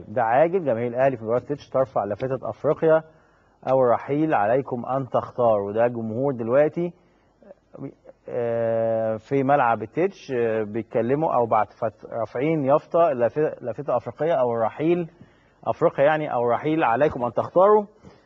ده عاجل جماهير الاهلي في مباراه تتش ترفع لافته افريقيا او الرحيل عليكم ان تختاروا ده جمهور دلوقتي آه، في ملعب التتش آه، بيتكلموا او بعد فت- رافعين يافطه لافته لافته افريقيه او الرحيل افريقيا يعني او الرحيل عليكم ان تختاروا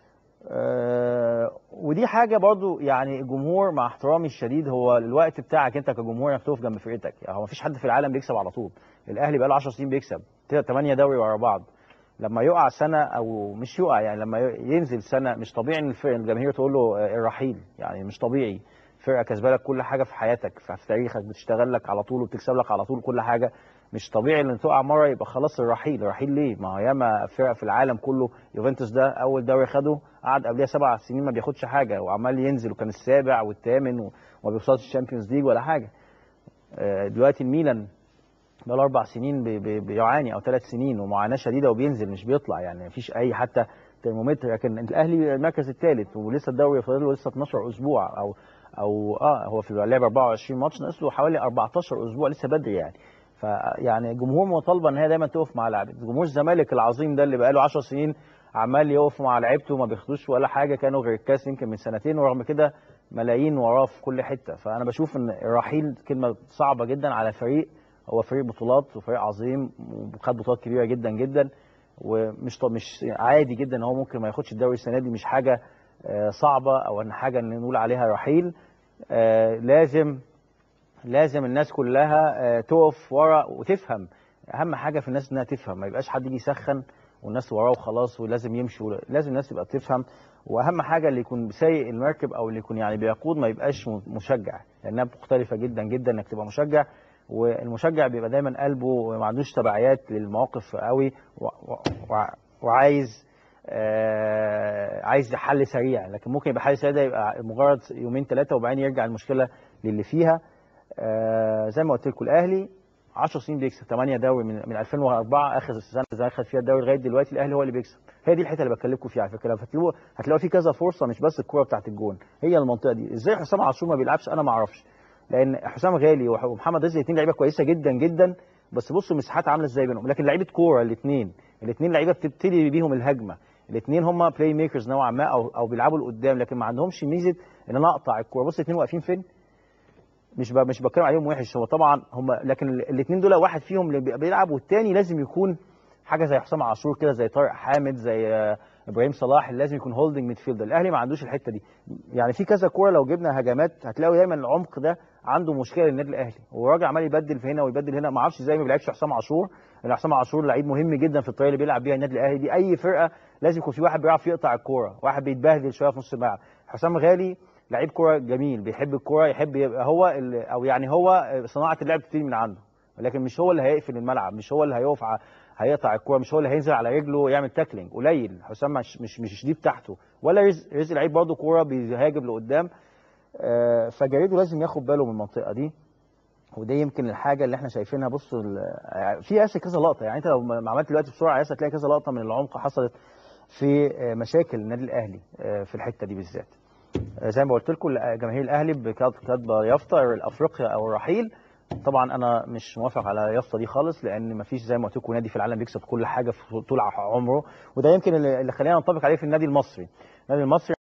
آه، ودي حاجه برضو يعني الجمهور مع احترامي الشديد هو الوقت بتاعك انت كجمهور انك تقف جنب فرقتك يعني هو مفيش حد في العالم بيكسب على طول الاهلي بقى له 10 سنين بيكسب 8 دوري ورا بعض لما يقع سنه او مش يقع يعني لما ينزل سنه مش طبيعي ان الفرق الجماهير تقول له آه، الرحيل يعني مش طبيعي فرقه كسبه لك كل حاجه في حياتك في في تاريخك بتشتغل لك على طول وبتكسب لك على طول كل حاجه مش طبيعي ان تقع مره يبقى خلاص الرحيل الرحيل ليه ما هو ياما فرق في العالم كله يوفنتوس ده اول دوري خده قعد قبلها سبع سنين ما بياخدش حاجه وعمال ينزل وكان السابع والثامن وما بيوصلش الشامبيونز ليج ولا حاجه آه، دلوقتي الميلان بقى له اربع سنين بي- بي- بيعاني او ثلاث سنين ومعاناه شديده وبينزل مش بيطلع يعني مفيش اي حتى ترمومتر لكن الاهلي المركز الثالث ولسه الدوري فاضل له لسه 12 اسبوع او او اه هو في لعب 24 ماتش ناقص له حوالي 14 اسبوع لسه بدري يعني فيعني الجمهور مطالبه ان هي دايما تقف مع لاعب جمهور الزمالك العظيم ده اللي بقى له 10 سنين عمال يقف مع لعيبته وما بياخدوش ولا حاجه كانوا غير الكاس يمكن من سنتين ورغم كده ملايين وراه في كل حته فانا بشوف ان الرحيل كلمه صعبه جدا على فريق هو فريق بطولات وفريق عظيم وخد بطولات كبيره جدا جدا ومش طب مش عادي جدا ان هو ممكن ما ياخدش الدوري السنه دي مش حاجه آه، صعبه او ان حاجه ان نقول عليها رحيل آه، لازم لازم الناس كلها آه، تقف ورا وتفهم اهم حاجه في الناس انها تفهم ما يبقاش حد يجي يسخن والناس وراه وخلاص ولازم يمشوا لازم الناس تبقى تفهم واهم حاجه اللي يكون سايق المركب او اللي يكون يعني بيقود ما يبقاش م- مشجع لانها مختلفه جدا جدا انك تبقى مشجع والمشجع بيبقى دايما قلبه ما عندوش تبعيات للمواقف قوي و- و- وع- وعايز آه عايز حل سريع لكن ممكن يبقى حل سريع ده يبقى مجرد يومين ثلاثه وبعدين يرجع المشكله للي فيها آه زي ما قلت لكم الاهلي 10 سنين بيكسب 8 دوري من من 2004 اخر السنه اللي خد فيها الدوري لغايه دلوقتي الاهلي هو اللي بيكسب هي دي الحته اللي بكلمكم فيها على فكره لو هتلاقوا هتلاقوا في كذا فرصه مش بس الكوره بتاعت الجون هي المنطقه دي ازاي حسام عاشور ما بيلعبش انا ما اعرفش لان حسام غالي وح- ومحمد رزق الاثنين لعيبه كويسه جدا جدا بس بصوا المساحات عامله ازاي بينهم لكن لعيبه كوره الاثنين الاثنين لعيبه بتبتدي بيهم الهجمه الاثنين هم بلاي ميكرز نوعا ما او او بيلعبوا لقدام لكن ما عندهمش ميزه ان انا اقطع الكوره بص الاثنين واقفين فين مش ب... مش بتكلم عليهم وحش هو طبعا هم لكن الاثنين دول واحد فيهم اللي بي- بيلعب والتاني لازم يكون حاجه زي حسام عاشور كده زي طارق حامد زي آه، ابراهيم صلاح اللي لازم يكون هولدنج ميدفيلدر الاهلي ما عندوش الحته دي يعني في كذا كوره لو جبنا هجمات هتلاقوا دايما العمق ده عنده مشكله للنادي الاهلي والراجل عمال يبدل في هنا ويبدل هنا ما اعرفش ازاي ما بيلعبش حسام عاشور لان حسام عاشور لعيب مهم جدا في الطريقه اللي بيلعب بيها النادي الاهلي دي اي فرقه لازم يكون في واحد بيعرف يقطع الكوره واحد بيتبهدل شويه في نص الملعب حسام غالي لعيب كوره جميل بيحب الكوره يحب يبقى هو ال- او يعني هو صناعه اللعب بتبتدي من عنده لكن مش هو اللي هيقفل الملعب مش هو اللي هيقف ع- هيقطع الكوره مش هو اللي هينزل على رجله ويعمل تاكلينج قليل حسام مش مش مش دي بتاعته ولا رزق رزق لعيب برضه كوره بيهاجم لقدام آه، فجريدو لازم ياخد باله من المنطقه دي ودي يمكن الحاجه اللي احنا شايفينها بصوا ال- في ياسر كذا لقطه يعني انت لو ما عملت دلوقتي بسرعه ياسر هتلاقي كذا لقطه من العمق حصلت في آه، مشاكل النادي الاهلي آه، في الحته دي بالذات آه، زي ما قلت لكم جماهير الاهلي بكات- كاتبه يافطه الافريقيا او الرحيل طبعا انا مش موافق على اليافطه دي خالص لان مفيش زي ما قلت لكم نادي في العالم بيكسب كل حاجه في طول عمره وده يمكن اللي اللي خلينا ننطبق عليه في النادي المصري النادي المصري